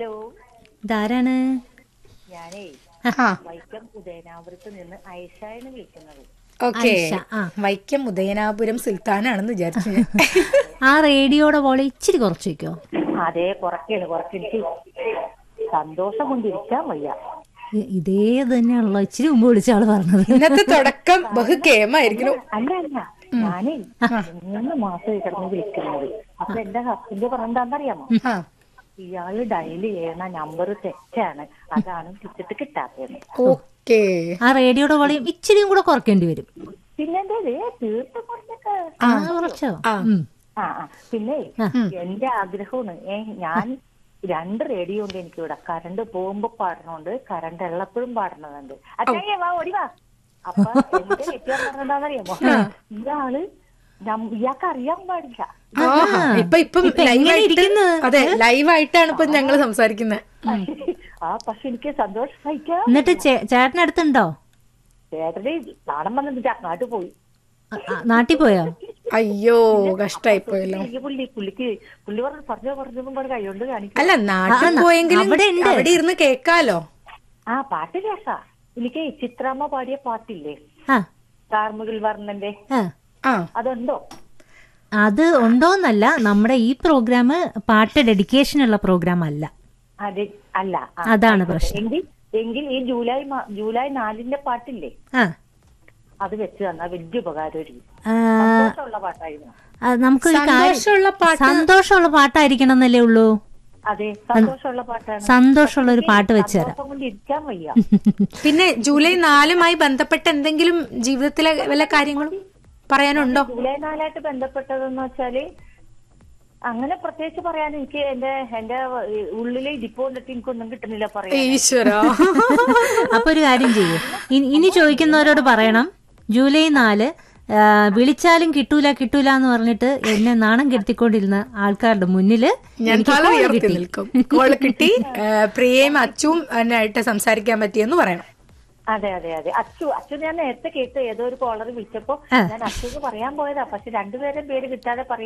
Hello ഇതാരാണ് ഞാനേ ആ വൈക്കം ഉദയനാപുരത്ത് നിന്ന് ഐഷായാണ് വിളിക്കുന്നത് ഓക്കെ ഐഷ, ആ. വൈക്കം ഉദയനാപുരം സുൽത്താനാണെന്ന് വിചാരിച്ചു ഞാൻ. ആ റേഡിയോയുടെ വോളി ഇച്ചിരി കുറച്ച് വെക്കോ അതേ കുറയ്ക്കാണ് കുറച്ചെനിക്ക് സന്തോഷം കൊണ്ടിരിക്കാൻ വയ്യ ഇ- ഇതേ തന്നെയാണല്ലോ ഇച്ചിരി മുമ്പ് വിളിച്ച ആള് പറഞ്ഞത് ഇന്നത്തെ തുടക്കം ബഹു കേമായിരിക്കുന്നു അല്ല അല്ല ഞാനേ മൂന്ന് മാസം കിടന്ന് വിളിക്കുന്നത് അപ്പൊ എന്റെ ഹസ്ബൻഡ് പറഞ്ഞെന്താന്നറിയാമോ ആ ഇയാള് ഡയൽ ചെയ്യണ നമ്പർ തെറ്റാണ് അതാണ് വിളിച്ചിട്ട് കിട്ടാത്തത് ഓക്കെ ആ റേഡിയോയുടെ വോളിയം ഇച്ചിരിയും കൂടെ കുറയ്ക്കേണ്ടി വരും പിന്നെ എന്റെ തീർത്തും കുറച്ചൊക്കെ ആ കുറച്ചോ ആ. ഉം. ആ ആ പിന്നെ എന്റെ ആഗ്രഹമാണ് ഏ ഞാൻ രണ്ട് റേഡിയോ ഉണ്ട് എനിക്കിവിടെ കറണ്ട് പോകുമ്പോ പാടണുണ്ട് കറണ്ട് ഉള്ളപ്പോഴും പാടണതുണ്ട് അച്ഛനെ വാ ഓടി വാ അപ്പൊ എന്റെ വ്യത്യാസം പറഞ്ഞെന്താന്നറിയാമോ ഇയാള് നം- ഇയാൾക്ക് അറിയാൻ പാടില്ല ആഹാ. ഇപ്പൊ ഇപ്പം ഇപ്പൊ എങ്ങനെ ലൈവായിട്ട് ഇരിക്കുന്നു? അതെ ലൈവായിട്ടാണ് ഇപ്പൊ ഞങ്ങള് സംസാരിക്കുന്നത് ആ പക്ഷെ എനിക്ക് സന്തോഷം സഹിക്കാം എന്നിട്ട് ചേ- ചേട്ടനടുത്തുണ്ടോ ചേട്ടന് നാണം വന്നിട്ട് അങ്ങോട്ട് പോയി ആ, ആ, നാട്ടിൽ പോയോ അയ്യോ കഷ്ടായി പോയല്ലോ ഈ പുള്ളി പുള്ളിക്ക് പുള്ളി പറഞ്ഞു പറഞ്ഞു പറഞ്ഞു പറഞ്ഞ് കൈകൊണ്ട് കാണിക്കും അല്ല നാട്ടിൽ ആ, ന- പോയെങ്കിലും അവിടെ ഉണ്ട്. അവിടെ ഇരുന്ന് കേക്കാലോ ആ പാട്ട് കേസാ എനിക്ക് ചിത്രാമ്മ പാടിയ പാട്ടില്ലേ ആ കാർമുകിൽ വർണ്ണന്റെ ആ ആ അതുണ്ടോ അത് ഉണ്ടോന്നല്ല നമ്മുടെ ഈ പ്രോഗ്രാം പാട്ട് ഡെഡിക്കേഷൻ ഉള്ള പ്രോഗ്രാം അല്ല അതെ അല്ല ആ, അതാണ് പ്രശ്നം എങ്കിൽ എങ്കിൽ ഈ ജൂലൈ മാ- ജൂലൈ നാലിന്റെ പാട്ടില്ലേ ആ അത് വെച്ച് തന്നാ വലിയ ഉപകാരമായിരിക്കും ആ, സന്തോഷമുള്ള പാട്ടായിരുന്നു ആ, നമുക്കൊരു കാര്യം സന്തോഷമുള്ള പാട്ട് സന്തോഷമുള്ള പാട്ടായിരിക്കണം എന്നല്ലേ ഉള്ളൂ അതെ സന്തോഷമുള്ള പാട്ടാണ് സന്തോഷമുള്ള ഒരു പാട്ട് വെച്ചുതരാം സന്തോഷം കൊണ്ട് ഇരിക്കാൻ വയ്യ പിന്നെ ജൂലൈ നാലുമായി ബന്ധപ്പെട്ട എന്തെങ്കിലും ജീവിതത്തിലെ വല്ല കാര്യങ്ങളും പറയാനുണ്ടോ ജൂലൈ നാലായിട്ട് ബന്ധപ്പെട്ടതെന്ന് വെച്ചാല് അങ്ങനെ പ്രത്യേകിച്ച് പറയാൻ എനിക്ക് എന്റെ എന്റെ ഉള്ളിലെ ഇരിപ്പ് കൊണ്ടിട്ട് എനിക്കൊന്നും കിട്ടുന്നില്ല പറയാൻ ഈശ്വര അപ്പൊ ഒരു കാര്യം ചെയ്യൂ ഇനി ഇനി ചോദിക്കുന്നവരോട് പറയണം ജൂലൈ നാല് ആ, വിളിച്ചാലും കിട്ടൂല കിട്ടൂല എന്ന് പറഞ്ഞിട്ട് എന്നെ നാണം കെടുത്തിക്കൊണ്ടിരുന്ന ആൾക്കാരുടെ മുന്നില് ഞാൻ എനിക്ക് തല call ഉയർത്തി കിട്ടി. നിൽക്കും കോള് കിട്ടി ഏ, പ്രിയയും അച്ചും ആയിട്ട് സംസാരിക്കാൻ പറ്റിയെന്ന് പറയണം അതെ അതെ അതെ അച്ചു അച്ചു ഞാൻ നേരത്തെ കേട്ടു ഏതോ ഒരു കോളർ വിളിച്ചപ്പോ ഞാൻ അച്ചുന്ന് പറയാൻ പോയതാ പക്ഷെ രണ്ടുപേരും പേര് കിട്ടാതെ പറയാൻ